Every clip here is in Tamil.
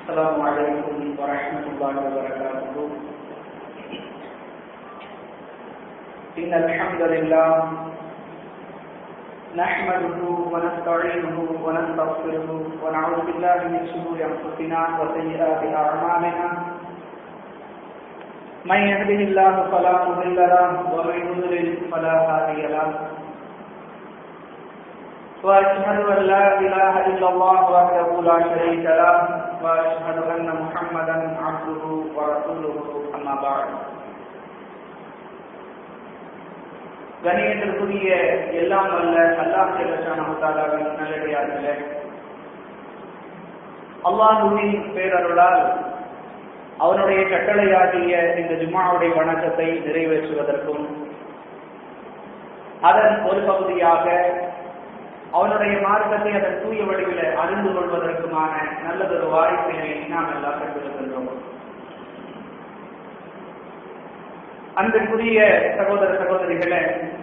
السلام عليكم ورحمة الله وبركاته إن الحمد لله نحمده ونستعينه ونستغفره ونعوذ بالله من شرور أنفسنا وسيئات أعمالنا من يهده الله فلا مضل له ومن يضلل فلا هادي له واشهد ان لا اله الا الله وحده لا شريك له واشهد ان محمدا عبده ورسوله اما بعد கணியத்திற்குரிய எல்லாம் வல்ல அல்லாஹ் ஜெல்லஷானஹுத்தாலாவின் நல்லடியார்களே அல்லாஹுவின் பேரருளால் அவனுடைய கட்டளையாகிய இந்த ஜும்மாவுடைய வணக்கத்தை நிறைவேற்றுவதற்கும் அதன் ஒரு பகுதியாக அவனுடைய மார்க்கத்தை அதன் தூய வடிவில் அறிந்து கொள்வதற்குமான நல்லதொரு வாய்ப்பினை நாம் எல்லாம் பெற்றிருக்கின்றோம் அன்பிற்குரிய சகோதர சகோதரிகளே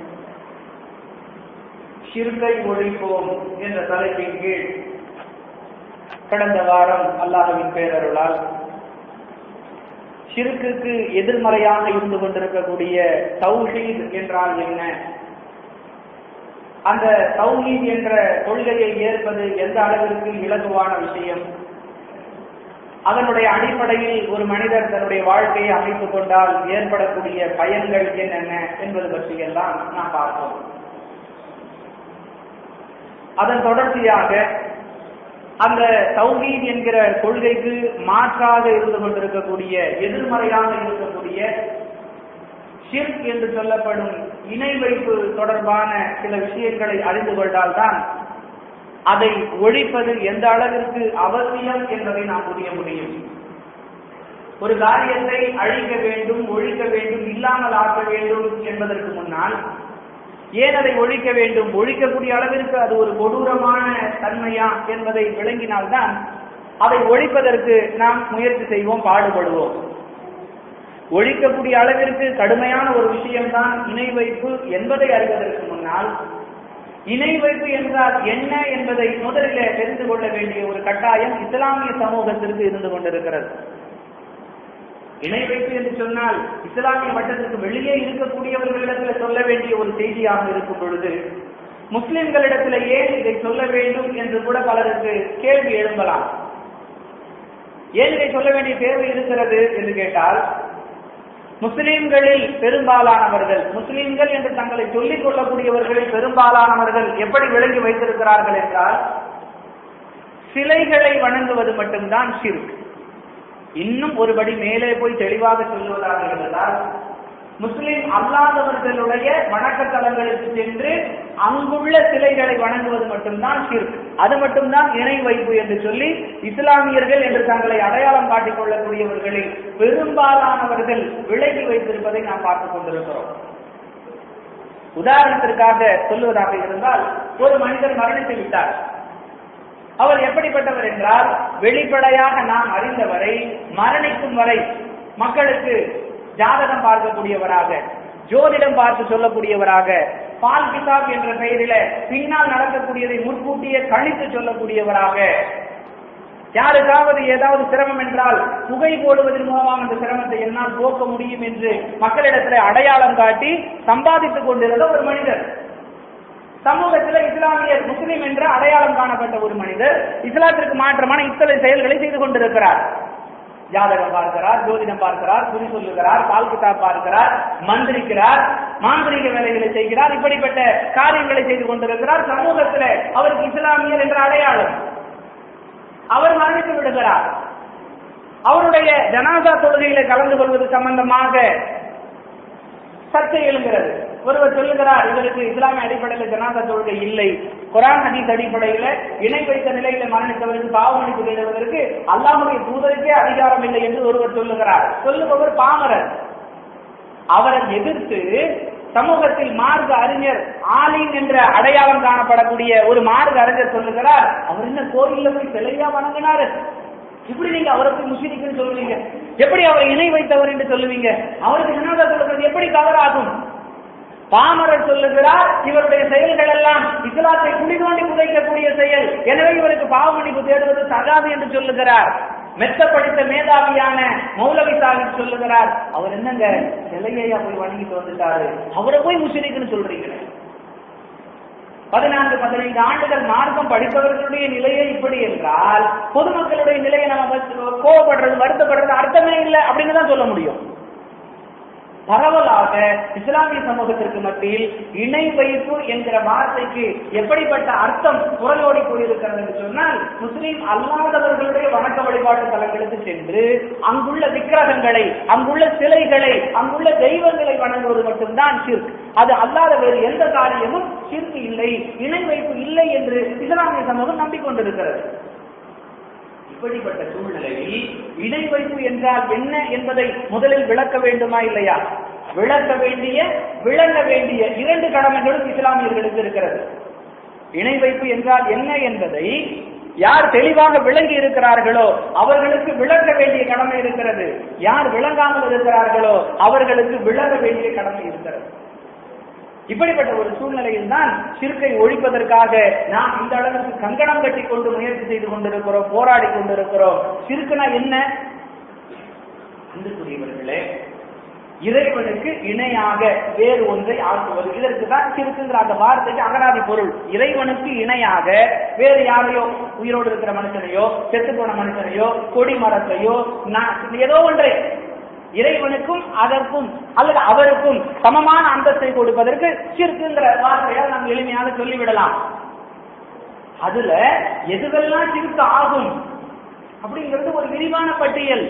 சிறுகை ஒழிப்போம் என்ற தலைப்பின் கீழ் கடந்த வாரம் அல்லாஹவின் பேரருளால் சிறுக்குக்கு எதிர்மறையாக இருந்து கொண்டிருக்கக்கூடிய தௌஹீத் என்றால் என்ன அந்த தௌஹீத் என்ற கொள்கையை ஏற்பது எந்த அளவிற்கு இலகுவான விஷயம் அதனுடைய அடிப்படையில் ஒரு மனிதர் தன்னுடைய வாழ்க்கையை அமைத்துக் கொண்டால் ஏற்படக்கூடிய பயன்கள் என்னென்ன என்பது பற்றியெல்லாம் நாம் பார்த்தோம் அதன் தொடர்ச்சியாக அந்த தௌஹீத் என்கிற கொள்கைக்கு மாற்றாக இருந்து கொண்டிருக்கக்கூடிய எதிர்மறையாக இருக்கக்கூடிய ஷிர்க் என்று சொல்லப்படும் இணை வைப்பு தொடர்பான சில விஷயங்களை அறிந்து கொண்டால்தான் அதை ஒழிப்பது எந்த அளவிற்கு அவசியம் என்பதை நாம் புரிய முடியும் ஒரு காரியத்தை அழிக்க வேண்டும் ஒழிக்க வேண்டும் இல்லாமல் ஆக்க வேண்டும் என்பதற்கு முன்னால் ஏன் அதை ஒழிக்க வேண்டும் ஒழிக்கக்கூடிய அளவிற்கு அது ஒரு கொடூரமான தன்மையா என்பதை விளங்கினால்தான் அதை ஒழிப்பதற்கு நாம் முயற்சி செய்வோம் பாடுபடுவோம் ஒழிக்கக்கூடிய அளவிற்கு கடுமையான ஒரு விஷயம்தான் இணை வைப்பு என்பதை அறிவதற்கு முன்னால் இணை வைப்பு என்றால் என்ன என்பதை முதலிலே தெரிந்து கொள்ள வேண்டிய ஒரு கட்டாயம் இஸ்லாமிய சமூகத்திற்கு இருந்து கொண்டிருக்கிறது இணை வைப்பு என்று சொன்னால் இஸ்லாமிய மட்டத்திற்கு வெளியே இருக்கக்கூடியவர்களிடத்தில் சொல்ல வேண்டிய ஒரு செய்தியாக இருக்கும் பொழுது முஸ்லிம்களிடத்தில் ஏன் இதை சொல்ல வேண்டும் என்று கூட பலருக்கு கேள்வி எழும்பலாம் ஏன் இதை சொல்ல வேண்டிய தேவை இருக்கிறது என்று கேட்டால் முஸ்லிம்களில் பெரும்பாலானவர்கள் முஸ்லிம்கள் என்று தங்களை சொல்லிக் கொள்ளக்கூடியவர்களில் பெரும்பாலானவர்கள் எப்படி விளங்கி வைத்திருக்கிறார்கள் என்றால் சிலைகளை வணங்குவது மட்டும்தான் ஷிர்க் இன்னும் ஒருபடி மேலே போய் தெளிவாக சொல்லுவதாக இருந்தால் முஸ்லிம் அல்லாதவர்களுடைய வணக்கத்தலங்களுக்கு சென்று அங்குள்ள சிலைகளை வணங்குவது மட்டும்தான் ஷிர்க் அது மட்டும்தான் இணை வைப்பு என்று சொல்லி இஸ்லாமியர்கள் என்று தங்களை அடையாளம் காட்டிக் கொள்ளக்கூடியவர்களில் பெரும்பாலானவர்கள் விலகி வைத்திருப்பதை நாம் பார்த்துக் கொண்டிருக்கிறோம் உதாரணத்திற்காக சொல்லுவதாக இருந்தால் ஒரு மனிதர் மரணித்து விட்டார் அவர் எப்படிப்பட்டவர் என்றால் வெளிப்படையாக நாம் அறிந்தவரை மரணிக்கும் வரை மக்களுக்கு ஜாதகம் பார்க்கக்கூடியவராக ஜோதிடம் பார்த்து சொல்லக்கூடியவராக பால் கிதாப் என்ற பெயரில பின்னால் நடக்கக்கூடியதை முன்கூட்டியே கணித்து சொல்லக்கூடியவராக யாருக்காவது ஏதாவது சிரமம் என்றால் புகை போடுவதன் மூலமாக அந்த சிரமத்தை என்னால் போக்க முடியும் என்று மக்களிடத்தில் அடையாளம் காட்டி சம்பாதித்துக் கொண்டிருந்த ஒரு மனிதர் சமூகத்தில் இஸ்லாமியர் முஸ்லிம் என்ற அடையாளம் காணப்பட்ட ஒரு மனிதர் இஸ்லாத்திற்கு மாற்றமான இத்தனை செயல்களை செய்து கொண்டிருக்கிறார் ஜாதகம் பார்க்கிறார் ஜோதிடம் பார்க்கிறார் குறி சொல்லுகிறார் பால் கிதாப் பார்க்கிறார் மந்திரிக்கிறார் மாந்திரிக வேலைகளை செய்கிறார் இப்படிப்பட்ட காரியங்களை செய்து கொண்டிருக்கிறார் சமூகத்தில் அவருக்கு இஸ்லாமியர் என்ற அடையாளம் அவர் மரணித்து விடுகிறார் அவருடைய ஜனாசா தொழுகையில கலந்து கொள்வது சம்பந்தமாக சர்ச்சை எழுகிறது ஒருவர் சொல்லுகிறார் இவருக்கு இஸ்லாமிய அடிப்படையில் ஜனாதா தொழுகை இல்லை குரான் ஹதீஸ் அடிப்படையில் இணை வைத்த நிலையில மரணித்தவருக்கு பாவமளிப்பு தேடுவதற்கு அல்லாஹுடைய தூதருக்கே அதிகாரம் இல்லை என்று ஒருவர் சொல்லுகிறார் சொல்லுபவர் பாமரர் அவரை எதிர்த்து சமூகத்தில் மார்க்க அறிஞர் ஆலின் என்ற அடையாளம் காணப்படக்கூடிய ஒரு மார்க்க அறிஞர் சொல்லுகிறார் அவர் என்ன கோயில்ல போய் சிலையா வணங்கினாரு இப்படி நீங்க அவரை போய் முஸ்லிக்குன்னு சொல்லுவீங்க எப்படி அவரை இணை வைத்தவர் என்று சொல்லுவீங்க அவருக்கு ஜனாதா சொல்லுறது எப்படி தவறாகும் பாமரர் சொல்லுகிறார் இவருடைய செயல்கள் எல்லாம் இஸ்லாத்தை குடி தோண்டி புதைக்கக்கூடிய செயல் எனவே இவருக்கு பாவ மன்னிப்பு தேடுவது தகாது என்று சொல்லுகிறார் மெத்த படித்த மேதாவியான மௌலவி சாஹிப் சொல்லுகிறார் அவர் என்னங்க சிலையா போய் வணங்கிட்டு வந்துட்டாரு அவரை போய் முஸ்லிக்குன்னு சொல்றீங்களே பதினான்கு பதினைந்து ஆண்டுகள் மார்க்கம் படிப்பவர்களுடைய நிலையே இப்படி என்றால் பொதுமக்களுடைய நிலையை நம்ம கோவப்படுறது வருத்தப்படுறது அர்த்தமே இல்லை அப்படின்னு தான் சொல்ல முடியும் பரவலாக இஸ்லாமிய சமூகத்திற்கு மத்தியில் இணை வைப்பு என்கிற வார்த்தைக்கு எப்படிப்பட்ட அர்த்தம் குரலோடி கூறியிருக்கிறது என்று சொன்னால் முஸ்லீம் அல்லாதவர்களுடைய வணக்க வழிபாட்டு தலங்களுக்கு சென்று அங்குள்ள விக்கிரகங்களை அங்குள்ள சிலைகளை அங்குள்ள தெய்வங்களை வணங்குவது மட்டும்தான் சிர்க் அது அல்லாத வேறு எந்த காரியமும் சிர்க் இல்லை இணை வைப்பு இல்லை என்று இஸ்லாமிய சமூகம் நம்பிக்கொண்டிருக்கிறது இப்படிப்பட்ட சூழ்நிலையில் இணை வைப்பு என்றால் என்ன என்பதை முதலில் விளக்க வேண்டுமா இல்லையா விளக்க வேண்டிய விளங்க வேண்டிய இரண்டு கடமைகளும் இஸ்லாமியர்களுக்கு இருக்கிறது இணை வைப்பு என்றால் என்ன என்பதை யார் தெளிவாக விளங்கி இருக்கிறார்களோ அவர்களுக்கு விளக்க வேண்டிய கடமை இருக்கிறது யார் விளங்காமல் இருக்கிறார்களோ அவர்களுக்கு விளங்க வேண்டிய கடமை இருக்கிறது இப்படிப்பட்ட ஒரு சூழ்நிலையில் தான் சிறுக்கை ஒழிப்பதற்காக நாம் இந்த அளவுக்கு கங்கணம் கட்டி கொண்டு முயற்சி செய்து கொண்டிருக்கிறோம் போராடி கொண்டிருக்கிறோம் சிறுக்குனா என்ன அன்புக்குரியவர்களே இறைவனுக்கு இணையாக வேறு ஒன்றை ஆக்குவது இதற்கு தான் சிறுக்குங்கிற அந்த வார்த்தைக்கு அகராதி பொருள் இறைவனுக்கு இணையாக வேறு யாரையோ உயிரோடு இருக்கிற மனுஷனையோ செத்து போன மனுஷனையோ கொடி மரத்தையோ ஏதோ ஒன்றை இறைவனுக்கும் அதற்கும் அல்லது அவருக்கும் சமமான அந்தஸ்தை கொடுப்பதற்கு சிறுக்குங்கிற வார்த்தையால் நாம் எளிமையாக சொல்லிவிடலாம் அதுல எதுவெல்லாம் சிறுக்கு ஆகும் அப்படிங்கிறது ஒரு விரிவான பட்டியல்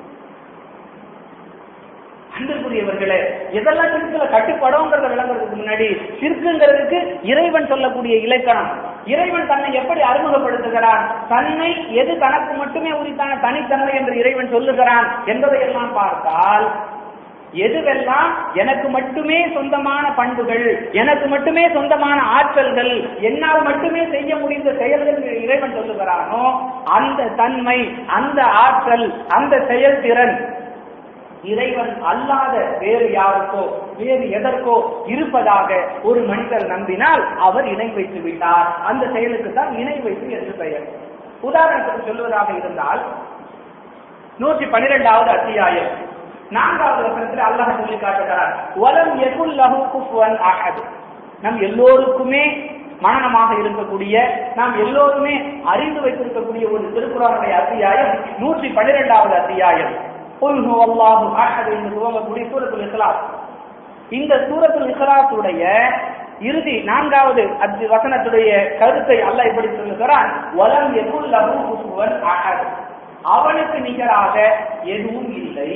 அன்பிற்குரியவர்களே எதெல்லாம் சிறுக்குல கட்டுப்படங்கிறத விளங்குறதுக்கு முன்னாடி சிறுக்குங்கிறதுக்கு இறைவன் சொல்லக்கூடிய இலக்கணம் இறைவன் தன்னை எப்படி அறிமுகப்படுத்துகிறான் தன்னை எது தனக்கு மட்டுமே உரித்தான தனித்தன்மை என்று இறைவன் சொல்லுகிறான் என்பதையெல்லாம் பார்த்தால் எதுவெல்லாம் எனக்கு மட்டுமே சொந்தமான பண்புகள் எனக்கு மட்டுமே சொந்தமான ஆற்றல்கள் என்னால் மட்டுமே செய்ய முடிந்த செயல்கள் இறைவன் சொல்லுகிறானோ அந்த தன்மை அந்த ஆற்றல் அந்த செயல்திறன் இறைவன் அல்லாத வேறு யாருக்கோ வேறு எதற்கோ இருப்பதாக ஒரு மனிதர் நம்பினால் அவர் இணை வைத்து விட்டார் அந்த செயலுக்கு தான் இணை வைப்பு என்று பெயர் உதாரணத்துக்கு சொல்வதாக இருந்தால் நூற்றி பன்னிரெண்டாவது அத்தியாயம் நான்காவது வசனத்தில் அல்லாஹ் சொல்லி காட்டுகிறார் வலம் எகுல் லஹு குஃபுவன் அஹத் நம் எல்லோருக்குமே மனநமாக இருக்கக்கூடிய நாம் எல்லோருமே அறிந்து வைத்திருக்கக்கூடிய ஒரு திருக்குறானுடைய அத்தியாயம் நூற்றி பன்னிரெண்டாவது அத்தியாயம் குல் ஹுவல்லாஹு அஹத் என்று துவங்கக்கூடிய சூரத்துல் இஸ்லாஸ் இந்த சூரத்துல் இஸ்லாத்துடைய இறுதி நான்காவது அத்தி வசனத்துடைய கருத்தை அல்லாஹ் இப்படி சொல்லுகிறான் வலம் எகுல் லஹு குஃபுவன் அஹத் அவனுக்கு நிகராக எதுவும் இல்லை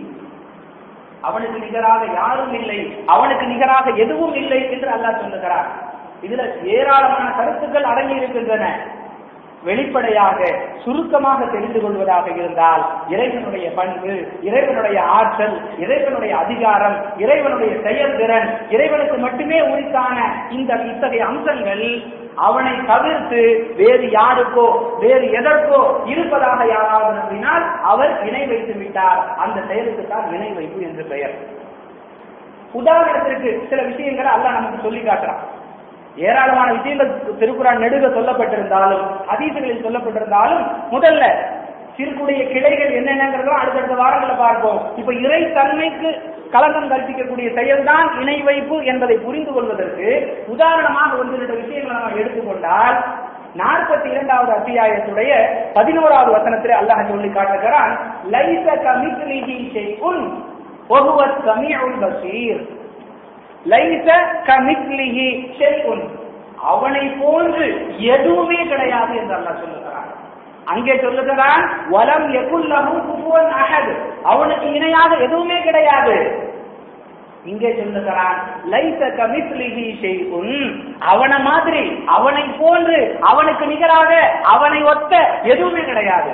அவனுக்கு நிகராக யாரும் இல்லை அவனுக்கு நிகராக எதுவும் இல்லை என்று அல்லாஹ் சொல்லுகிறார் இதுல ஏராளமான கருத்துக்கள் அடங்கி இருக்கின்றன வெளிப்படையாக சுருக்கமாக தெரிந்து கொள்வதாக இருந்தால் இறைவனுடைய பண்பு இறைவனுடைய ஆற்றல் இறைவனுடைய அதிகாரம் இறைவனுடைய செயல்திறன் இறைவனுக்கு மட்டுமே உரித்தான இந்த இத்தகைய அம்சங்கள் அவனை தவிர்த்து வேறு யாருக்கோ வேறு எதற்கோ இருப்பதாக யாராவது நம்பினால் அவர் இணை வைத்து விட்டார் அந்த செயலுக்கு தான் இணை வைப்பு என்று பெயர் உதாரணத்திற்கு சில விஷயங்களை அல்லாஹ் நமக்கு சொல்லி காட்டுறான் ஏராளமான விஷயங்கள் திருக்குறான் நெடுக சொல்லப்பட்டிருந்தாலும் அதீசுகளில் சொல்லப்பட்டிருந்தாலும் முதல்ல சிறுக்குடைய கிளைகள் என்னென்னங்கிறதும் அடுத்தடுத்த வாரங்களை பார்ப்போம் இப்ப இறை தன்மைக்கு களங்கம் கற்பிக்கக்கூடிய செயல்தான் இணை வைப்பு என்பதை புரிந்து கொள்வதற்கு உதாரணமாக ஒன்று ரெண்டு விஷயங்களை நம்ம எடுத்துக்கொண்டால் நாற்பத்தி இரண்டாவது அத்தியாயத்துடைய பதினோராவது வசனத்தில் அல்லாஹ் சொல்லி காட்டுகிறான் லைச கமித்லிஹி ஷைஉன் வஹுவ ஸமீஉல் பஸீர் லைச கமித்லிஹி ஷைஉன் அவனை போன்று எதுவுமே கிடையாது என்று அல்லாஹ் சொல்லுகிறான் அங்கே சொல்லுகிறான் வலம் எகுல்லஹு குஃபுவன் அஹத் அவனுக்கு இணையாக எதுவுமே கிடையாது இங்கே சொல்லுகிறான் லைச கமித்லிஹி ஷைஉன் அவன மாதிரி அவனை போன்று அவனுக்கு நிகராக அவனை ஒத்த எதுவுமே கிடையாது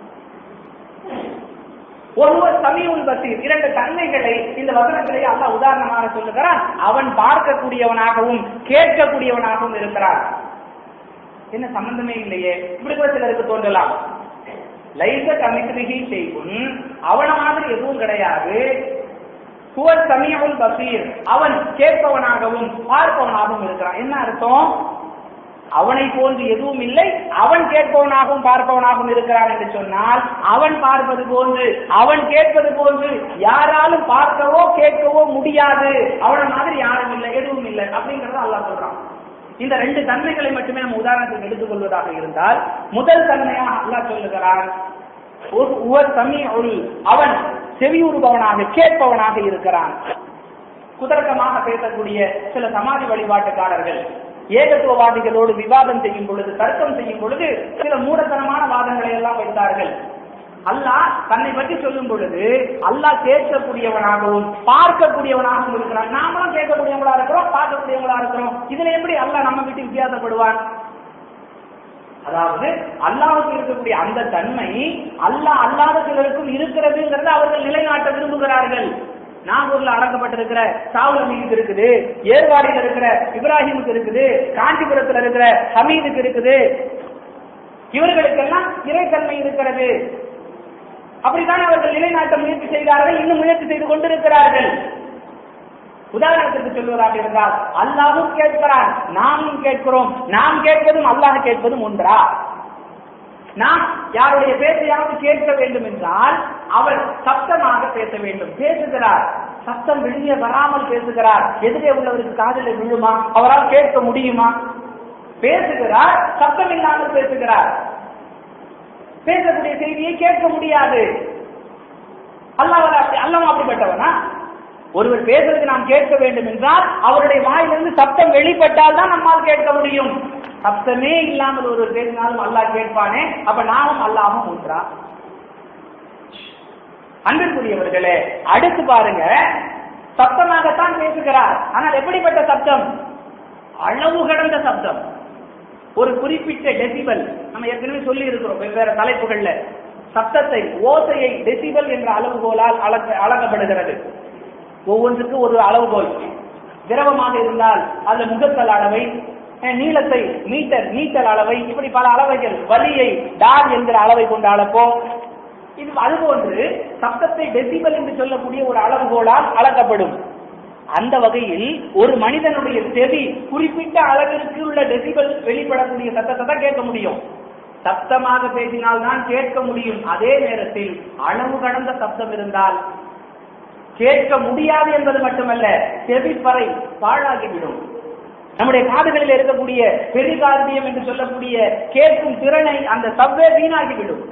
ஒருவர் சமீவுல் பசீர் இரண்டு தன்மைகளை இந்த வசனத்திலேயே அல்லாஹ் உதாரணமாக சொல்லுகிறான் அவன் பார்க்கக்கூடியவனாகவும் கேட்கக்கூடியவனாகவும் இருக்கிறான் என்ன சம்பந்தமே இல்லையே இப்படி கூட சிலருக்கு தோன்றலாம் லைச கமித்ரிகி செய்யும் அவன மாதிரி எதுவும் கிடையாது புவர் சமீவுல் பசீர் அவன் கேட்பவனாகவும் பார்ப்பவனாகவும் இருக்கிறான் என்ன அர்த்தம் அவனை போன்று எதுவும் இல்லை அவன் கேட்பவனாகவும் பார்ப்பவனாகவும் இருக்கிறான் என்று சொன்னால் அவன் பார்ப்பது போன்று அவன் கேட்பது போன்று யாராலும் பார்க்கவோ கேட்கவோ முடியாது அவன மாதிரி யாரும் இல்லை எதுவும் இல்லை அப்படிங்கறத அல்லாஹ் சொல்றான் இந்த ரெண்டு தன்மைகளை மட்டுமே நம்ம உதாரணத்துக்கு எடுத்துக்கொள்வதாக இருந்தால் முதல் தன்மையாக அல்லாஹ் சொல்லுகிறான் ஒரு உவர் சமீஉல் அவன் செவியுறுபவனாக கேட்பவனாக இருக்கிறான் குதர்க்கமாக பேசக்கூடிய சில சமாதி வழிபாட்டுக்காரர்கள் ஏகத்துவவாதிகளோடு விவாதம் செய்யும் பொழுது தர்க்கம் செய்யும் பொழுது சில மூடத்தனமான வாதங்களை எல்லாம் வைத்தார்கள் அல்லாஹ் தன்னை பற்றி சொல்லும் பொழுது அல்லாஹ் கேட்கக்கூடியவனாகவும் பார்க்கக்கூடியவனாகவும் இருக்கிறான் நாமளும் கேட்கக்கூடியவங்களா இருக்கிறோம் பார்க்கக்கூடியவங்களா இருக்கிறோம் இதுல எப்படி அல்லாஹ் நம்ம விட்டு வித்தியாசப்படுவான் அதாவது அல்லாஹுக்கு இருக்கக்கூடிய அந்த தன்மை அல்லாஹ் அல்லாத சிலருக்கும் இருக்கிறதுங்கிறத அவர்கள் நிலைநாட்ட விரும்புகிறார்கள் நாகூர்ல அடக்கப்பட்டிருக்கிற சாவுல மீது இருக்குது ஏர்வாடியில் இருக்கிற இப்ராஹிமுக்கு இருக்குது காஞ்சிபுரத்துல இருக்கிற ஹமீதுக்கு இருக்குது இவர்களுக்கெல்லாம் இறைத்தன்மை இருக்கிறது அப்படித்தான் அவர்கள் நிலைநாட்ட முயற்சி செய்தார்கள் இன்னும் முயற்சி செய்து கொண்டிருக்கிறார்கள் உதாரணத்திற்கு சொல்வதாக இருந்தால் அல்லாஹும் கேட்கிறான் நாமும் கேட்கிறோம் நாம் கேட்பதும் அல்லாஹ் கேட்பதும் ஒன்றா நாம் யாருடைய பேச்சையாவது கேட்க வேண்டும் என்றால் அவர் சத்தமாக பேச வேண்டும் பேசுகிறார் சத்தம் வெளியே வராமல் பேசுகிறார் எதிரே உள்ளவருக்கு காதல விழுமா அவரால் கேட்க முடியுமா பேசுகிறார் சத்தம் இல்லாமல் பேசுகிறார் பேசக்கூடிய செய்தியை கேட்க முடியாது அல்லாஹ் அல்லாஹ் அப்படிப்பட்டவனா ஒருவர் பேசுறது நாம் கேட்க வேண்டும் என்றால் அவருடைய வாயிலிருந்து சப்தம் வெளிப்பட்டால் தான் நம்மால் கேட்க முடியும் சப்தமே இல்லாமல் ஒருவர் பேசினாலும் அல்லாஹ் கேட்பானே அப்ப நாமும் அல்லாமும் ஒன்றா அன்பிற்குரியவர்களே அடுத்து பாருங்க சப்தமாகத்தான் பேசுகிறார் ஆனால் எப்படிப்பட்ட சப்தம் அளவு கடந்த சப்தம் ஒரு குறிப்பிட்ட டெசிபல் நம்ம ஏற்கனவே சொல்லி இருக்கிறோம் வெவ்வேறு தலைப்புகள்ல சப்தத்தை ஓசையை டெசிபல் என்ற அளவுகோலால் அளக்க அளக்கப்படுகிறது ஒவ்வொன்றுக்கு ஒரு அளவுகோல் திரவமாக இருந்தால் அந்த முகத்தல் அளவை அஹ், நீளத்தை மீட்டர் மீட்டர் அளவை இப்படி பல அளவைகள் வலியை டார் என்கிற அளவை கொண்டு அளப்போம் இது அதுபோன்று சப்தத்தை டெசிபல் என்று சொல்லக்கூடிய ஒரு அளவுகோலால் அளக்கப்படும் அந்த வகையில் ஒரு மனிதனுடைய செவி குறிப்பிட்ட அளவிற்கு உள்ள டெசிபல் வெளிப்படக்கூடிய சத்தத்தை தான் கேட்க முடியும் சப்தமாக பேசினால் தான் கேட்க முடியும் அதே நேரத்தில் அளவு கடந்த சப்தம் இருந்தால் கேட்க முடியாது என்பது மட்டுமல்ல செவிப்பறை பாழாகிவிடும் நம்முடைய காதுகளில் இருக்கக்கூடிய பெரிகார்பியம் என்று சொல்லக்கூடிய கேட்கும் திறனை அந்த சவ்வே வீணாகிவிடும்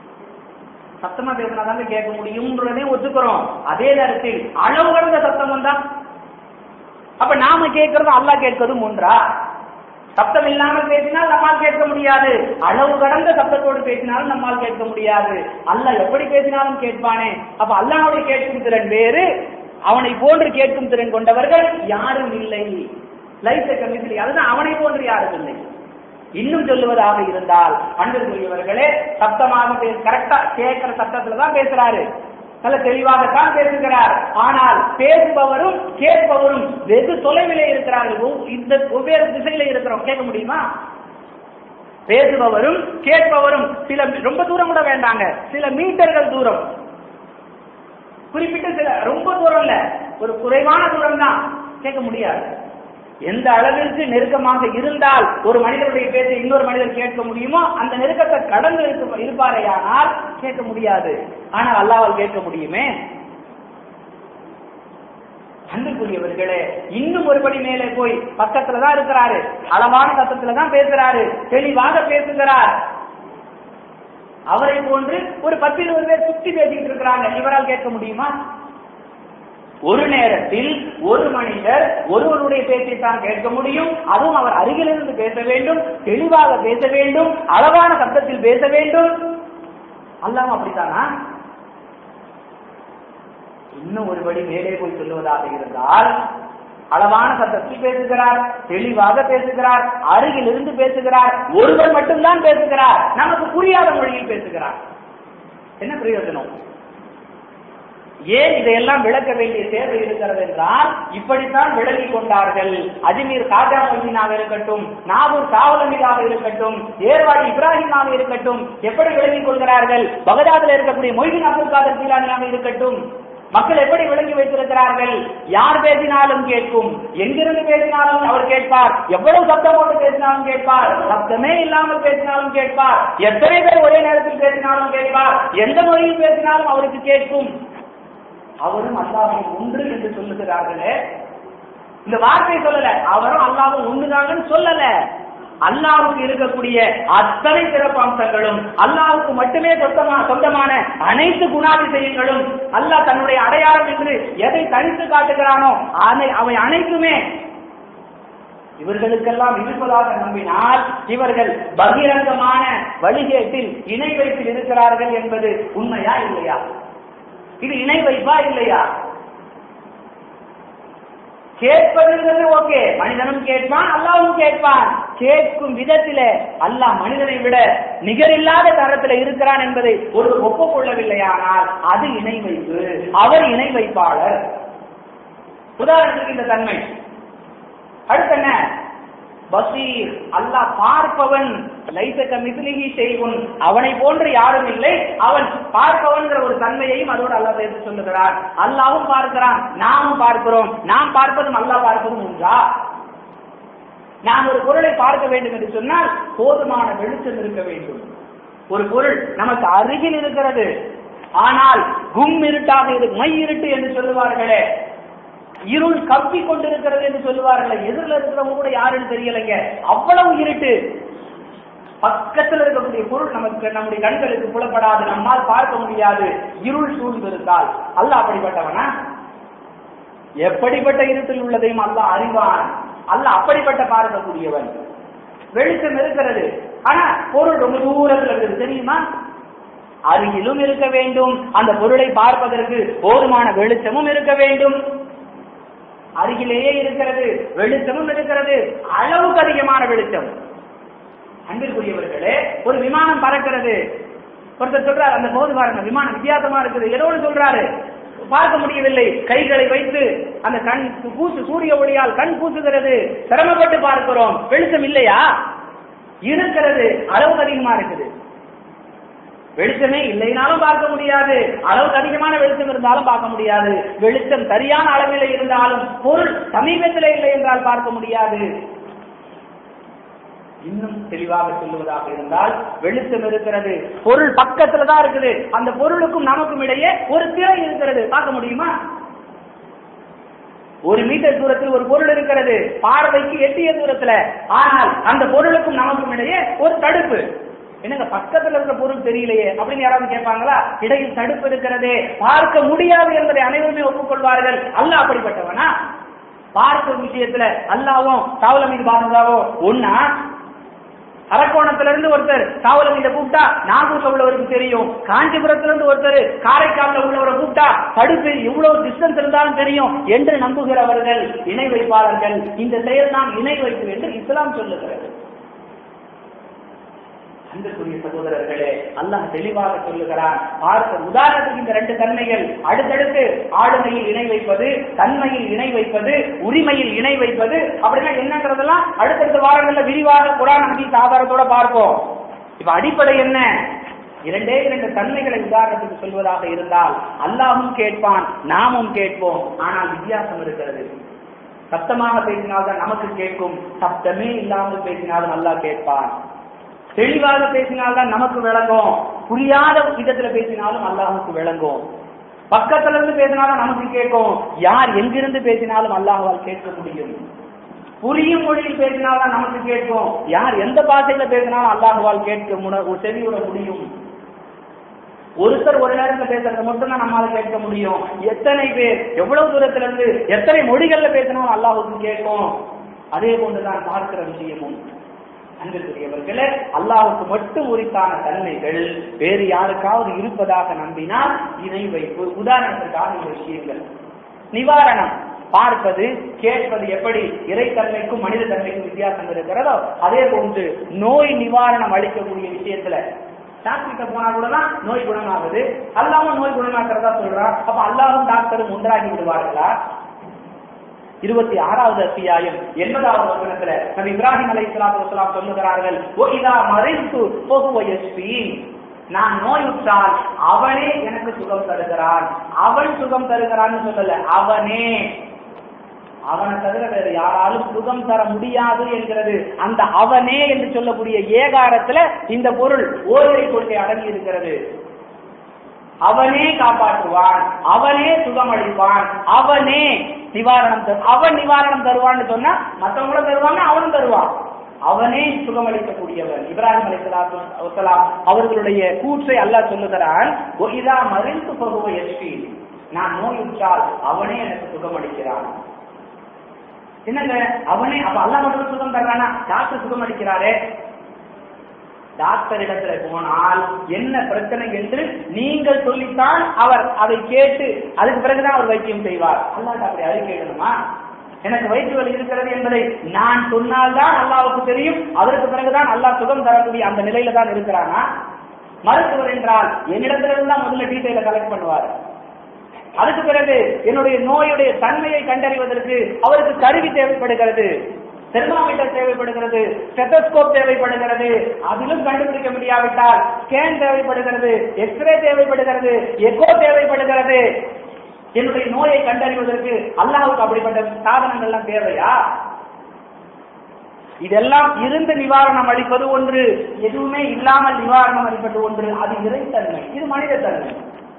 சத்தமா பேசினா தாங்க கேட்க முடியும்ன்றதே ஒத்துக்கிறோம் அதே நேரத்தில் அளவு கடந்த சத்தம் வந்தா அப்ப நாம கேட்கறதும் அல்லாஹ் கேட்கறதும் ஒன்றா சப்தம் இல்லாமல் பேசினால் நம்மால் கேட்க முடியாது அளவு கடந்த சப்தத்தோடு பேசினாலும் நம்மால் கேட்க முடியாது அல்லாஹ் எப்படி பேசினாலும் கேட்பானே அப்ப அல்லாஹ்வுடைய கேட்கும் திறன் வேறு அவனை போன்று கேட்கும் திறன் கொண்டவர்கள் யாரும் இல்லை லைஃப் கமிஷன் அதுதான் அவனை போன்று யாரும் இல்லை இன்னும் சொல்லுவதாக இருந்தால் அன்பிற்குரியவர்களே சப்தமாக பேச கரெக்டா கேட்கிற சத்தத்துல தான் பேசுறாரு நல்ல தெளிவாகத்தான் பேசுகிறார் ஆனால் பேசுபவரும் கேட்பவரும் வெகு தொலைவிலே இருக்கிறார்கள் ஒவ்- இந்த வெவ்வேறு திசையில இருக்கிறோம் கேட்க முடியுமா பேசுபவரும் கேட்பவரும் சில ரொம்ப தூரம் கூட வேண்டாங்க சில மீட்டர்கள் தூரம் குறிப்பிட்ட சில ரொம்ப தூரம் இல்ல ஒரு குறைவான தூரம் தான் கேட்க முடியாது எந்த அளவிற்கு நெருக்கமாக இருந்தால் ஒரு மனிதனுடைய பேச்சை இன்னொரு மனிதர் கேட்க முடியுமோ அந்த நெருக்கத்தை கடந்து இருக்க- இருப்பாரேயானால் கேட்க முடியாது ஆனால் அல்லாவால் கேட்க முடியுமே அன்புக்குரியவர்களே இன்னும் ஒருபடி மேலே போய் பக்கத்துல தான் இருக்கிறாரு அளவான சத்தத்துல தான் பேசுறாரு தெளிவாக பேசுகிறார் அவரை போன்று ஒரு பத்து இருபது பேர் சுத்தி பேசிக்கிட்டு இருக்கிறாங்க இவரால் கேட்க முடியுமா ஒரு நேரத்தில் ஒரு மனிதர் ஒருவருடைய பேச்சை தான் கேட்க முடியும் அதுவும் அவர் அருகிலிருந்து பேச வேண்டும் தெளிவாக பேச வேண்டும் அளவான சப்தத்தில் பேச வேண்டும் அல்லாம அப்படித்தானா இன்னும் ஒருபடி மேலே போய் சொல்லுவதாக இருந்தால் அளவான சத்தத்தில் பேசுகிறார் தெளிவாக பேசுகிறார் அருகில் இருந்து பேசுகிறார் ஒருவர் மட்டும்தான் பேசுகிறார் நமக்கு புரியாத மொழியில் பேசுகிறார் என்ன பிரயோஜனம் ஏன் இதையெல்லாம் விளக்க வேண்டிய தேவை இருக்கிறது என்றால் இப்படித்தான் விளங்கிக் கொண்டார்கள் அஜ்மீர் காஜா மொழியினாக இருக்கட்டும் நாகூர் காவலமீதாக இருக்கட்டும் ஏர்வாடி இப்ராஹிமாக இருக்கட்டும் எப்படி விளங்கிக் கொள்கிறார்கள் பகதாதில் இருக்கக்கூடிய மொய்தீன் அப்துல் காதர் ஜீலானியாக இருக்கட்டும் மக்கள் எப்படி விளங்கி வைத்திருக்கிறார்கள் யார் பேசினாலும் கேட்கும் எங்கிருந்து பேசினாலும் அவர் கேட்பார் எவ்வளவு சத்தம் போட்டு பேசினாலும் கேட்பார் சத்தமே இல்லாமல் பேசினாலும் கேட்பார் எத்தனை பேர் ஒரே நேரத்தில் பேசினாலும் கேட்பார் எந்த மொழியில் பேசினாலும் அவருக்கு கேட்கும் அவரும் அல்லாஹும் ஒன்று என்று சொல்லுகிறார்களே இந்த வார்த்தை சொல்லல அவரும் அல்லாஹும் ஒண்ணுதாங்கன்னு சொல்லல அல்லாஹுக்கு இருக்கக்கூடிய அத்தனை சிறப்பு அம்சங்களும் அல்லாஹுக்கு மட்டுமே சொந்தமா சொந்தமான அனைத்து குணாதிசயங்களும் அல்லாஹ் தன்னுடைய அடையாளம் என்று எதை தனித்து காட்டுகிறானோ அதை- அவை அனைத்துமே இவர்களுக்கெல்லாம் இருப்பதாக நம்பினால் இவர்கள் பகிரங்கமான வழிகேட்டில் இணை வைப்பில் இருக்கிறார்கள் என்பது உண்மையா இல்லையா இது இணை வைப்பா இல்லையா கேட்பதுங்கிறது ஓகே மனிதனும் கேட்பான் அல்லாவும் கேட்பான் கேட்கும் விதத்திலே அல்லாஹ் மனிதனை விட நிகரில்லாத தரத்தில் இருக்கிறான் என்பதை ஒரு ஒப்புக்கொள்ளவில்லையானால் அது இணை வைப்பு அவர் இணை வைப்பாளர் உதாரணத்துக்கு இந்த தன்மை அடுத்து என்ன பசீர் அல்லாஹ் பார்ப்பவன் லைசக மிஸ்லிஹி செய்வன் அவனை போன்று யாரும் இல்லை அவன் பார்ப்பவன்கிற ஒரு தன்மையையும் அதோடு அல்லாஹ் சேர்த்து சொல்லுகிறார் அல்லாவும் பார்க்கிறான் நாமும் பார்க்கிறோம் நாம் பார்ப்பதும் அல்லாஹ் பார்ப்பதும் ஒன்றா நாம் ஒரு பொருளை பார்க்க வேண்டும் என்று சொன்னால் போதுமான வெளிச்சம் இருக்க வேண்டும் ஒரு பொருள் நமக்கு அருகில் இருக்கிறது ஆனால் கும் இருட்டாக இருக்கு மை இருட்டு என்று சொல்லுவார்களே இருள் கப்பி கொண்டிருக்கிறது என்று சொல்லுவார்கள் எதிரில் இருக்கிறவங்க கூட யாருன்னு தெரியலைங்க அவ்வளவு இருட்டு பக்கத்தில் இருக்கக்கூடிய பொருள் நமக்கு நம்முடைய கண்களுக்கு புலப்படாது நம்மால் பார்க்க முடியாது இருள் சூழ்ந்திருந்தால் அல்ல அப்படிப்பட்டவனா எப்படிப்பட்ட இருட்டில் உள்ளதையும் அல்ல அறிவான் அல்ல அப்படிப்பட்ட பார்க்கக்கூடியவன் வெளிச்சம் இருக்கிறது ஆனா பொருள் ரொம்ப தூரத்தில் இருக்குது தெரியுமா அருகிலும் இருக்க வேண்டும் அந்த பொருளை பார்ப்பதற்கு போதுமான வெளிச்சமும் இருக்க வேண்டும் அருகிலேயே இருக்கிறது வெளிச்சமும் இருக்கிறது அளவுக்கு அதிகமான வெளிச்சம் அன்பிற்குரியவர்களே ஒரு விமானம் பறக்கிறது ஒருத்தர் சொல்றாரு அந்த போது பாருங்க விமானம் வித்தியாசமா இருக்குது ஏதோ ஒன்று சொல்றாரு பார்க்க முடியவில்லை கைகளை வைத்து அந்த கண் பூசு சூரிய ஒளியால் கண் பூசுகிறது சிரமப்பட்டு பார்க்கிறோம் வெளிச்சம் இல்லையா இருக்கிறது அளவுக்கு அதிகமா இருக்குது வெளிச்சமே இல்லைனாலும் பார்க்க முடியாது அளவுக்கு அதிகமான வெளிச்சம் இருந்தாலும் பார்க்க முடியாது வெளிச்சம் சரியான அளவில் இருந்தாலும் பொருள் சமீபத்தில் இல்லை என்றால் பார்க்க முடியாது இன்னும் தெளிவாக சொல்லுவதாக இருந்தால் வெளிச்சம் இருக்கிறது பொருள் பக்கத்துல தான் இருக்குது அந்த பொருளுக்கும் நமக்கும் இடையே ஒரு திரை இருக்கிறது பார்க்க முடியுமா ஒரு மீட்டர் தூரத்தில் ஒரு பொருள் இருக்கிறது பார்வைக்கு எட்டிய தூரத்துல ஆனால் அந்த பொருளுக்கும் நமக்கும் இடையே ஒரு தடுப்பு என்னங்க பக்கத்துல இருக்கிற பொருள் தெரியலையே அப்படின்னு யாராவது கேட்பாங்களா இடையில் தடுப்பு இருக்கிறதே பார்க்க முடியாது என்பதை அனைவருமே ஒப்புக்கொள்வார்கள் அல்ல அப்படிப்பட்டவனா பார்க்கும் விஷயத்துல அல்லாவும் தாவல மீது பாதுகாவோ ஒன்னா அரக்கோணத்துல இருந்து ஒருத்தர் தாவல மீத கூப்பிட்டா நாகூர்ல உள்ளவருக்கு தெரியும் காஞ்சிபுரத்துல இருந்து ஒருத்தர் காரைக்கால்ல உள்ளவரை கூப்பிட்டா தடுப்பு இவ்வளவு டிஸ்டன்ஸ் இருந்தாலும் தெரியும் என்று நம்புகிறவர்கள் இணை வைப்பாளர்கள் இந்த செயல் தான் இணை வைப்பு என்று இஸ்லாம் சொல்லுகிறது அன்புக்குரிய சகோதரர்களே அல்லாஹ் தெளிவாக சொல்லுகிறான் பார்க்க உதாரணத்துக்கு இந்த ரெண்டு தன்மைகள் அடுத்தடுத்து ஆளுமையில் இணை வைப்பது தன்மையில் இணை வைப்பது உரிமையில் இணை வைப்பது அப்படின்னா என்னங்கிறதெல்லாம் அடுத்தடுத்த வாரங்கள்ல விரிவாக குரான் ஹதீஸ் ஆதாரத்தோட பார்ப்போம் இப்ப அடிப்படை என்ன இரண்டே இரண்டு தன்மைகளை உதாரணத்துக்கு சொல்வதாக இருந்தால் அல்லாஹும் கேட்பான் நாமும் கேட்போம் ஆனால் வித்தியாசம் இருக்கிறது சத்தமாக பேசினால்தான் நமக்கு கேட்கும் சத்தமே இல்லாமல் பேசினாலும் அல்லாஹ் கேட்பான் தெளிவாக பேசினால்தான் நமக்கு விளங்கும் புரியாத விதத்துல பேசினாலும் அல்லாஹுக்கு விளங்கும் பக்கத்துல இருந்து பேசினாலும் நமக்கு கேட்கும் யார் எங்கிருந்து பேசினாலும் அல்லாஹால் கேட்க முடியும் புரியும் மொழியில் பேசினால்தான் நமக்கு கேட்கும் யார் எந்த பாஷையில பேசினாலும் அல்லாஹுவால் கேட்க முட செவியுட முடியும் ஒருத்தர் ஒரு நேரத்துல பேசுறத மட்டும் தான் நம்மால கேட்க முடியும் எத்தனை பேர் எவ்வளவு தூரத்துல இருந்து எத்தனை மொழிகள்ல பேசினாலும் அல்லாஹுக்கு கேட்கும் அதே போன்றுதான் பார்க்கிற விஷயமும் அன்பிற்குரியவர்களே அல்லாஹுக்கு மட்டும் உரித்தான தன்மைகள் வேறு யாருக்காவது இருப்பதாக நம்பினால் இணை வைப்பு உதாரணத்திற்காக இந்த விஷயங்கள் நிவாரணம் பார்ப்பது கேட்பது எப்படி இறைத்தன்மைக்கும் மனித தன்மைக்கும் வித்தியாசம் இருக்கிறதோ அதே போன்று நோய் நிவாரணம் அளிக்கக்கூடிய விஷயத்துல டாக்டர்கிட்ட போனா கூட தான் நோய் குணமாகுது அல்லாமல் நோய் குணமாக்குறதா சொல்றான் அப்ப அல்லாவும் டாக்டரும் ஒன்றாகி விடுவார்களா இருபத்தி ஆறாவது அத்தியாயம் எண்பதாவது வசனத்துல நபி இப்ராஹிம் அலை இஸ்லாத்து வசலாம் சொல்லுகிறார்கள் ஓ இதா மறைத்து போகுவயஸ்வி நான் நோயுற்றால் அவனே எனக்கு சுகம் தருகிறான் அவன் சுகம் தருகிறான்னு சொல்லல அவனே அவனை தவிர வேறு யாராலும் சுகம் தர முடியாது என்கிறது அந்த அவனே என்று சொல்லக்கூடிய ஏகாரத்துல இந்த பொருள் ஓரிரை கொள்கை அடங்கி இருக்கிறது அவனே காப்பாற்றுவான் அவனே சுகமளிப்பான் அவனே நிவாரணம் தரு அவன் நிவாரணம் தருவான்னு சொன்னா மற்றவங்களும் தருவாங்க அவனும் தருவான் அவனே சுகமளிக்கக்கூடியவன் இப்ராஹிம் அலிசலாம் அவர்களுடைய கூற்றை அல்லாஹ் சொல்லுகிறான் இதா மறிந்து பகுவ எஸ்பி நான் நோயுற்றால் அவனே எனக்கு சுகமளிக்கிறான் என்னங்க அவனே அப்ப அல்லாஹ் மட்டும் சுகம் தர்றானா டாக்டர் சுகம் அளிக்கிறாரே டாக்டர் இடத்துல போனால் என்ன பிரச்சனை என்று நீங்கள் சொல்லித்தான் அவர் அதை கேட்டு அதுக்கு பிறகுதான் அவர் வைத்தியம் செய்வார் அல்லாஹ் அப்படி அறிக்கை எழுதணுமா எனக்கு வயிற்று வலி இருக்கிறது என்பதை நான் சொன்னால்தான் அல்லாவுக்கு தெரியும் அதற்கு பிறகுதான் அல்லாஹ் சுகம் தரக்கூடிய அந்த நிலையில தான் இருக்கிறானா மருத்துவர் என்றால் என்னிடத்திலிருந்து தான் முதல்ல டீட்டெயில கலெக்ட் பண்ணுவார் அதுக்கு பிறகு என்னுடைய நோயுடைய தன்மையை கண்டறிவதற்கு அவருக்கு கருவி தேவைப்படுகிறது தெர்மாமீட்டர் தேவைப்படுகிறது ஸ்டெத்தஸ்கோப் தேவைப்படுகிறது அதிலும் கண்டுபிடிக்க முடியாவிட்டால் ஸ்கேன் தேவைப்படுகிறது எக்ஸ்ரே தேவைப்படுகிறது எக்கோ தேவைப்படுகிறது என்னுடைய நோயை கண்டறிவதற்கு அல்லாஹுக்கு அப்படிப்பட்ட சாதனங்கள்லாம் தேவையா இதெல்லாம் இருந்து நிவாரணம் அளிப்பது ஒன்று எதுவுமே இல்லாமல் நிவாரணம் அளிப்பது ஒன்று அது இறைத்தன்மை இது மனிதத்தன்மை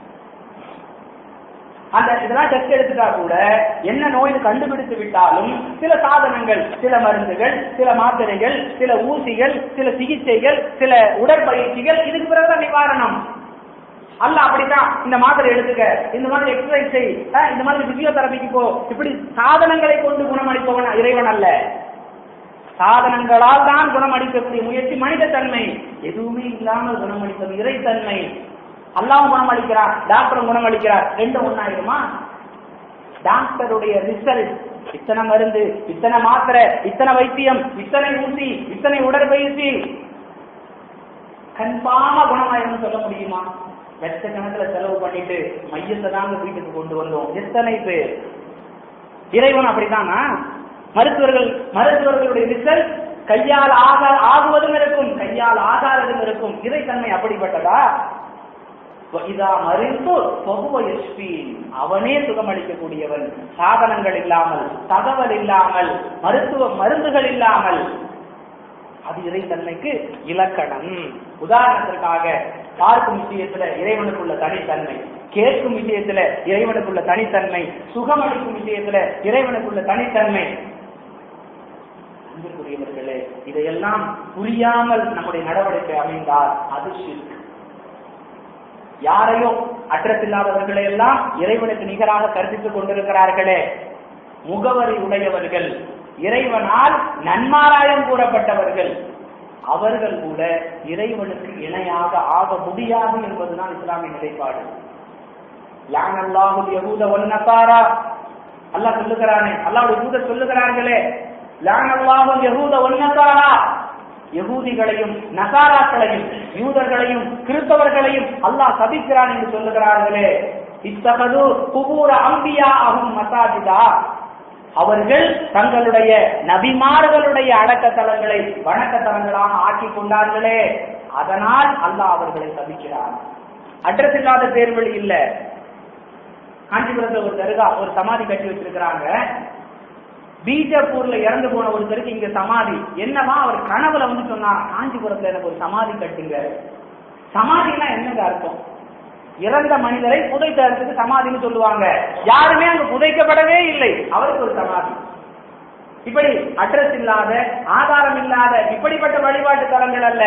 அந்த இதெல்லாம் டெஸ்ட் எடுத்துட்டா கூட என்ன நோய் கண்டுபிடித்து விட்டாலும் சில சாதனங்கள் சில மருந்துகள் சில மாத்திரைகள் சில ஊசிகள் சில சிகிச்சைகள் சில உடற்பயிற்சிகள் இதுக்கு பிறகுதான் நிவாரணம் அல்ல அப்படித்தான் இந்த மாத்திரை எடுத்துக்க இந்த மாதிரி எக்ஸசைஸ் செய் இந்த மாதிரி பிசியோதெரபிக்கு போ இப்படி சாதனங்களை கொண்டு குணமளிப்பவன் இறைவன் அல்ல சாதனங்களால் தான் குணமளிக்கக்கூடிய முயற்சி மனிதத்தன்மை எதுவுமே இல்லாமல் குணமளிப்பது இறைத்தன்மை அல்லாவும் குணமளிக்கிறார் டாக்டரும் குணமளிக்கிறார் ரெண்டும் ஒன்னாயிருமா டாக்டருடைய ரிசல்ட் இத்தனை மருந்து இத்தனை மாத்திரை இத்தனை வைத்தியம் இத்தனை ஊசி இத்தனை உடற்பயிற்சி கன்ஃபார்மா குணமாயிரும்னு சொல்ல முடியுமா லட்சக்கணக்கில் செலவு பண்ணிட்டு மையத்தை தாங்க வீட்டுக்கு கொண்டு வந்தோம் எத்தனை பேர் இறைவன் அப்படித்தானா மருத்துவர்கள் மருத்துவர்களுடைய ரிசல்ட் கையால் ஆக ஆகுவதும் இருக்கும் கையால் ஆகாததும் இருக்கும் இறைத்தன்மை அப்படிப்பட்டதா இதா மறிந்து பகுவ எஸ்பி அவனே சுகமளிக்கக்கூடியவன் சாதனங்கள் இல்லாமல் தகவல் இல்லாமல் மருத்துவ மருந்துகள் இல்லாமல் அது இறைத்தன்மைக்கு இலக்கணம் உதாரணத்திற்காக பார்க்கும் விஷயத்துல இறைவனுக்குள்ள தனித்தன்மை கேட்கும் விஷயத்துல இறைவனுக்குள்ள தனித்தன்மை சுகமளிக்கும் விஷயத்துல இறைவனுக்குள்ள தனித்தன்மை அன்புக்குரியவர்களே இதையெல்லாம் புரியாமல் நம்முடைய நடவடிக்கை அமைந்தால் அது ஷிர்க் யாரையோ அட்ரஸ் இல்லாதவர்களை எல்லாம் இறைவனுக்கு நிகராக கற்பித்துக் கொண்டிருக்கிறார்களே முகவரி உடையவர்கள் இறைவனால் நன்மாராயம் கூறப்பட்டவர்கள் அவர்கள் கூட இறைவனுக்கு இணையாக ஆக முடியாது என்பதுதான் இஸ்லாமிய நிலைப்பாடு லானல்லாஹுல் யஹூத வன் நசாரா அல்லாஹ் சொல்லுகிறானே அல்லாஹ்வுடைய தூதர் சொல்லுகிறார்களே லானல்லாஹுல் யஹூத வன் நசாரா யகூதிகளையும் நசாராக்களையும் யூதர்களையும் கிறிஸ்தவர்களையும் அல்லாஹ் சபிக்கிறான் என்று சொல்லுகிறார்களே இத்தகது குபூர அம்பியா ஆகும் மசாஜிதா அவர்கள் தங்களுடைய நபிமார்களுடைய அடக்கத்தலங்களை வணக்கத்தலங்களாக ஆக்கி கொண்டார்களே அதனால் அல்லாஹ் அவர்களை சபிக்கிறார் அட்ரஸ் இல்லாத பேர்வழி இல்ல காஞ்சிபுரத்துல ஒரு தருகா ஒரு சமாதி கட்டி வச்சிருக்கிறாங்க பீஜப்பூர்ல இறந்து போன ஒருத்தருக்கு இங்க சமாதி என்னவா அவர் கனவுல வந்து சொன்னார் காஞ்சிபுரத்துல எனக்கு ஒரு சமாதி கட்டுங்க சமாதினா என்னங்க அர்த்தம் இறந்த மனிதரை புதைத்ததுக்கு சமாதின்னு சொல்லுவாங்க யாருமே அங்கு புதைக்கப்படவே இல்லை அவருக்கு ஒரு சமாதி இப்படி அட்ரஸ் இல்லாத ஆதாரம் இல்லாத இப்படிப்பட்ட வழிபாட்டு தலங்கள் அல்ல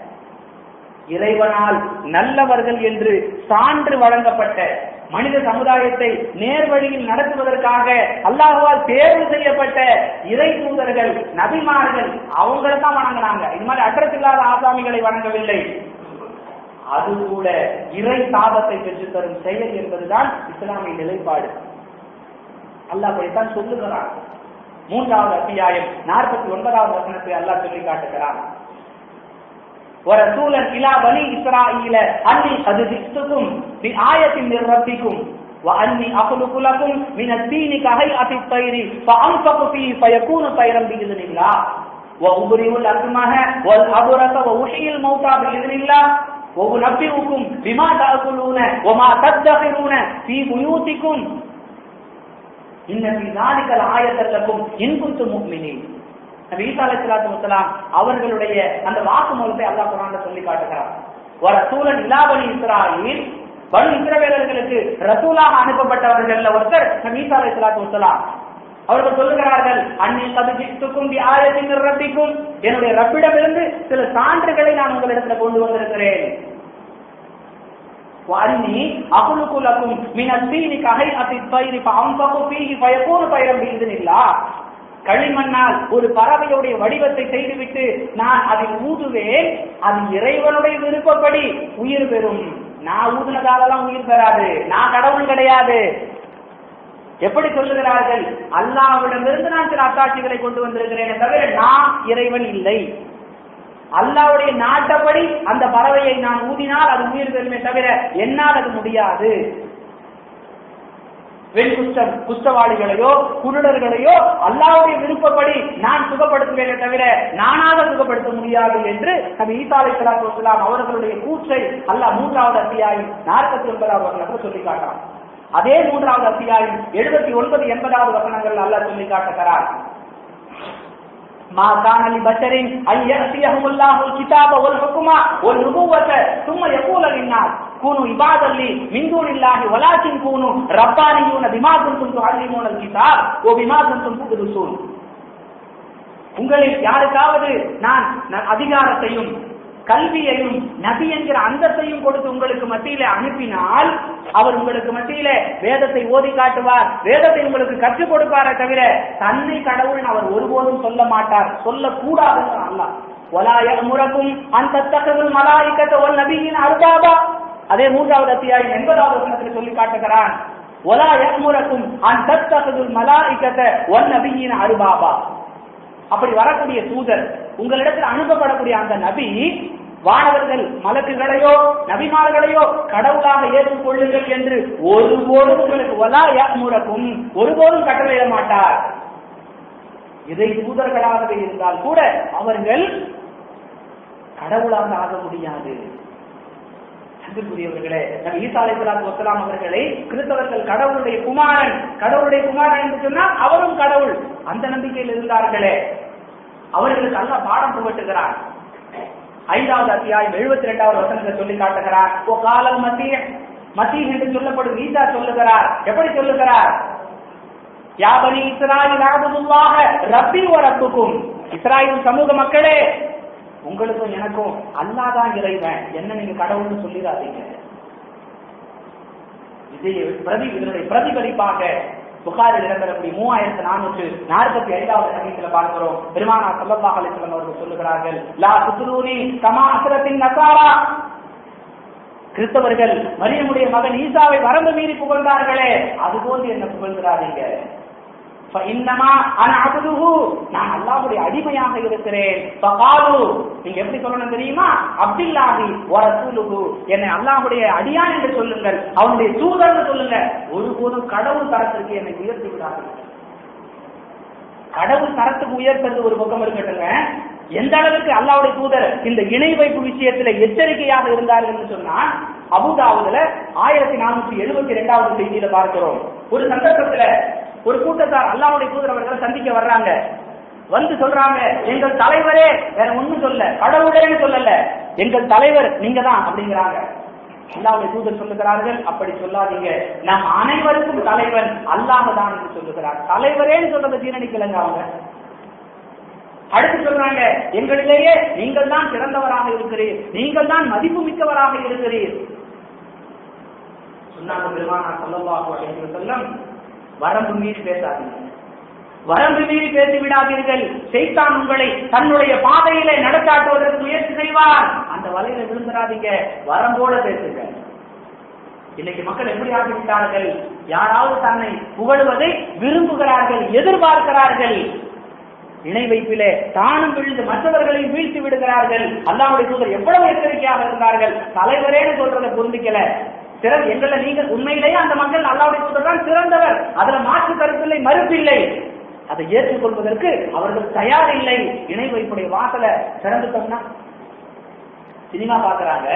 இறைவனால் நல்லவர்கள் என்று சான்று வழங்கப்பட்ட மனித சமுதாயத்தை நேர்வழியில் நடத்துவதற்காக அல்லாஹுவால் தேர்வு செய்யப்பட்ட இறை தூதர்கள் நபிமார்கள் அவங்களை தான் வணங்கினாங்க இது மாதிரி அட்ரஸ் இல்லாத ஆசாமிகளை வணங்கவில்லை அது கூட இறை சாதத்தை பெற்று தரும் செயல் என்பதுதான் இஸ்லாமிய நிலைப்பாடு அல்லாஹ் அப்படித்தான் சொல்லுகிறான் மூன்றாவது அத்தியாயம் நாற்பத்தி ஒன்பதாவது வசனத்தை அல்லாஹ் சொல்லி காட்டுகிறான் ورسولا الى بني اسرائيل اني قد جئتكم بآية من ربكم واني اخلق لكم من الدين كهيئة الطير فانفق فيه فيكون طيرا باذن الله وابرئ الاكمه والابرص واحيي الموتى باذن الله ஒவ்வொரு நப்பிவுக்கும் பிமா தாக்குலூன ஒமா தத்தகிரூன பி புயூத்திக்கும் இன்னபி நாளிகள் ஆயத்தக்கும் இன்புத்து முக்மினி நபி ஈசா அலைஹிஸ்ஸலாத்து வஸலாம் அவர்களுடைய அந்த வாக்குமூலத்தை அல்லாஹ் குர்ஆன்ல சொல்லி காட்டுகிறார் ஒரு ரசூலன் இலாபனி இஸ்ராயில் பனு இஸ்ரவேலர்களுக்கு ரசூலாக அனுப்பப்பட்டவர்கள்ல ஒருத்தர் நபி ஈசா அலைஹிஸ்ஸலாத்து வஸலாம் அவர்கள் சொல்லுகிறார்கள் அன்னி கதுஜித்துக்கும் பி ஆயத்தின் ரப்பிக்கும் என்னுடைய ரப்பிடமிருந்து சில சான்றுகளை நான் உங்களிடத்துல கொண்டு வந்திருக்கிறேன் وأني أخلق لكم من الطين كهيئة الطير فأنفخ فيه فيكون طيرا بإذن الله களிமண்ணால் ஒரு பறவையுடைய வடிவத்தை செய்துவிட்டு நான் அதில் ஊதுவேன் அது இறைவனுடைய விருப்பப்படி உயிர் பெறும் நான் ஊதுனதாலெல்லாம் உயிர் பெறாது நான் கடவுள் கிடையாது எப்படி சொல்லுகிறார்கள் அல்லாவிடமிருந்து நான் சில அத்தாட்சிகளை கொண்டு வந்திருக்கிறேனே தவிர நான் இறைவன் இல்லை அல்லாவுடைய நாட்டப்படி அந்த பறவையை நான் ஊதினால் அது உயிர் பெறுமே தவிர என்னால் அது முடியாது வெண் குஷ்டம் குஷ்டவாளிகளையோ குருடர்களையோ அல்லாவுடைய விருப்பப்படி நான் சுகப்படுத்துவேனே தவிர நானாக சுகப்படுத்த முடியாது என்று நம்ம ஈசா அலை சலாத்து வசலாம் அவர்களுடைய கூற்றை அல்லாஹ் மூன்றாவது அத்தியாயம் நாற்பத்தி ஒன்பதாவது வசனத்தில் சொல்லி காட்டான் அதே மூன்றாவது அத்தியாயம் எழுபத்தி ஒன்பது எண்பதாவது வசனங்கள் அல்லாஹ் சொல்லி காட்டுகிறார் ما كان لبشر أن يأتيهم الله الكتاب والحكم والنبوة ثم يقول للناس كونوا عبادا لي من دون الله ولكن كونوا ربانيون بما كنتم تعلمون الكتاب وبما كنتم تدرسون உங்களில் யாருக்காவது நான் ந- அதிகாரத்தையும் கல்வியையும் நபி என்கிற அந்தத்தையும் கொடுத்து உங்களுக்கு மத்தியில அனுப்பினால் அவர் உங்களுக்கு மத்தியில வேதத்தை ஓதி காட்டுவார் வேதத்தை உங்களுக்கு கற்றுக் கொடுப்பாரே தவிர தன்னை கடவுள் அவர் ஒருபோதும் சொல்ல மாட்டார் சொல்லக்கூடாது அல்லாஹ் வலா யமுரக்கும் அந்த தகவல் மலாய்க்கத்தை ஒன் நபியின் அருபாபா அதே மூன்றாவது அத்தியாயம் எண்பதாவது வசனத்தில் சொல்லி காட்டுகிறான் ஒலா யமுரக்கும் அந்த தகவல் மலாய்க்கத்தை ஒன் நபியின் அருபாபா அப்படி வரக்கூடிய தூதர் உங்களிடத்தில் அனுப்பப்படக்கூடிய அந்த நபி வானவர்கள் மலக்குகளையோ நபிமார்களையோ கடவுளாக ஏற்றுக்கொள்ளுங்கள் என்று ஒருபோதும் உங்களுக்கு வலா முறக்கும் ஒருபோதும் கட்டளையிட மாட்டார் இதை தூதர்களாகவே இருந்தால் கூட அவர்கள் கடவுளாக ஆக முடியாது அன்புக்குரியவர்களே நபி ஈசா அலைஹிஸ்ஸலாத்து வஸலாம் அவர்களை கிறிஸ்தவர்கள் கடவுளுடைய குமாரன் கடவுளுடைய குமாரன் என்று சொன்னால் அவரும் கடவுள் அந்த நம்பிக்கையில் இருந்தார்களே அவர்களுக்கு அல்லாஹ் பாடம் புகட்டுகிறார் ஐந்தாவது அத்தியாயம் எழுபத்தி ரெண்டாவது வசனத்தை சொல்லி காட்டுகிறார் ஓ காலல் மத்திய மத்திய என்று சொல்லப்படும் ஈசா சொல்லுகிறார் எப்படி சொல்லுகிறார் யாபனி இஸ்ராயில் ஆபதுல்லாக ரப்பி ஓ ரப்புக்கும் இஸ்ராயில் சமூக மக்களே உங்களுக்கும் எனக்கும் அல்லாதான் இறைவன் என்ன நீங்க கடவுள்னு சொல்லிடாதீங்க இது பிரதி இதனுடைய பிரதிபலிப்பாக புகாரில் இடம்பெறக்கூடிய மூவாயிரத்து நானூற்று நாற்பத்தி ஐந்தாவது சமயத்துல பார்க்கிறோம் பெருமானா சல்லல்லாஹு அலைஹி வஸல்லம் அவர்கள் சொல்லுகிறார்கள் லா துத்ரூனி கமா அஸ்ரத்தின் நசாரா கிறிஸ்தவர்கள் மரியமுடைய மகன் ஈசாவை வரம்பு மீறி புகழ்ந்தார்களே அதுபோன்று என்ன புகழ்கிறாதீங்க இன்னமா அன அபுதுஹு நான் அல்லாஹ்வுடைய அடிமையாக இருக்கிறேன் ஃபகாலு நீங்க எப்படி சொல்லணும் தெரியுமா அப்துல்லாஹி வ ரசூலுஹு என்னை அல்லாஹ்வுடைய அடியான் என்று சொல்லுங்கள் அவனுடைய தூதர்னு சொல்லுங்க ஒருபோதும் கடவுள் தரத்திற்கு என்னை உயர்த்தி விடாதீர்கள் கடவுள் தரத்துக்கு உயர்த்துறது ஒரு பக்கம் இருக்கட்டுங்க எந்த அளவுக்கு அல்லாவுடைய தூதர் இந்த இணை வைப்பு விஷயத்துல எச்சரிக்கையாக இருந்தார்கள் என்று சொன்னா அபுதாவுதுல ஆயிரத்தி நானூற்றி எழுபத்தி ரெண்டாவது செய்தியில பார்க்கிறோம் ஒரு சந்தர்ப்பத்துல ஒரு கூட்டத்தார் அல்லாவுடைய தூதர் அவர்களை சந்திக்க வர்றாங்க வந்து சொல்றாங்க எங்கள் தலைவரே வேற ஒண்ணும் சொல்ல கடவுளேன்னு சொல்லல எங்கள் தலைவர் நீங்க தான் அப்படிங்கிறாங்க அல்லாவுடைய தூதர் சொல்லுகிறார்கள் அப்படி சொல்லாதீங்க நம் அனைவருக்கும் தலைவன் அல்லாஹ் தான் என்று சொல்லுகிறார் தலைவரேன்னு சொல்றதை ஜீரணிக்கலங்க அவங்க அடுத்து சொல்றாங்க எங்களிலேயே நீங்கள் தான் சிறந்தவராக இருக்கிறீர் நீங்கள் தான் மதிப்பு மிக்கவராக இருக்கிறீர் சொன்னாங்க பெருமானா சொல்லல்லாஹு அலைஹி வஸல்லம் வரம்பு மீறி பேசாதீங்க வரம்பு மீறி பேசி விடாதீர்கள் செய்தான் உங்களை தன்னுடைய பாதையிலே நடத்தாட்டுவதற்கு முயற்சி செய்வார் அந்த வலையில விழுந்துடாதீங்க வரம்போட பேசுங்க இன்னைக்கு மக்கள் எப்படி ஆகிவிட்டார்கள் யாராவது தன்னை புகழுவதை விரும்புகிறார்கள் எதிர்பார்க்கிறார்கள் இணை வைப்பிலே தானும் விழுந்து மற்றவர்களையும் வீழ்த்தி விடுகிறார்கள் அல்லாவுடைய தூதர் எவ்வளவு எச்சரிக்கையாக இருந்தார்கள் தலைவரேன்னு சொல்றதை புரிந்துக்கல சிறந்த எங்களை நீங்கள் உண்மையிலேயே அந்த மக்கள் அல்லாவுடைய தூதர் தான் சிறந்தவர் அதுல மாற்று கருத்தில்லை மறுப்பில்லை அதை ஏற்றுக்கொள்வதற்கு அவர்கள் தயார் இல்லை இணை வைப்புடைய வாசலை திறந்துட்டோம்னா சினிமா பாக்குறாங்க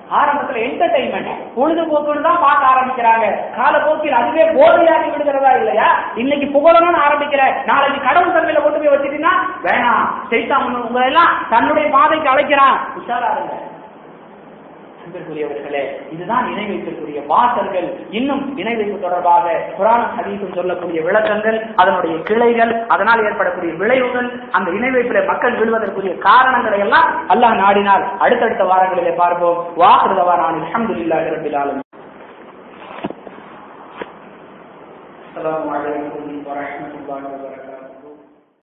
ஆரம்பத்துல என்டர்டைன்மெண்ட் பொழுதுபோக்குன்னு தான் பார்க்க ஆரம்பிக்கிறாங்க காலப்போக்கில் அதுவே போதையாகி விடுகிறதா இல்லையா இன்னைக்கு புகழணும்னு ஆரம்பிக்கிற நாளைக்கு கடவுள் தன்மையில கொண்டு போய் வச்சுட்டீங்கன்னா வேணாம் செய்தான் உங்களை எல்லாம் தன்னுடைய பாதைக்கு அழைக்கிறான் உஷாரா இருங்க அன்பிற்குரியவர்களே இதுதான் இணை வைக்கக்கூடிய வாசல்கள் இன்னும் இணை வைப்பு தொடர்பாக குரான் ஹதீஸும் சொல்லக்கூடிய விளக்கங்கள் அதனுடைய கிளைகள் அதனால் ஏற்படக்கூடிய விளைவுகள் அந்த இணை வைப்பில மக்கள் விழுவதற்குரிய காரணங்களை எல்லாம் அல்லாஹ் நாடினால் அடுத்தடுத்த வாரங்களிலே பார்ப்போம் வாக்குறதவா நான் அல்ஹம்துலில்லாஹி ரப்பில் ஆலமீன் அஸ்ஸலாமு அலைக்கும் வரஹ்மத்துல்லாஹி வபரகாத்துஹு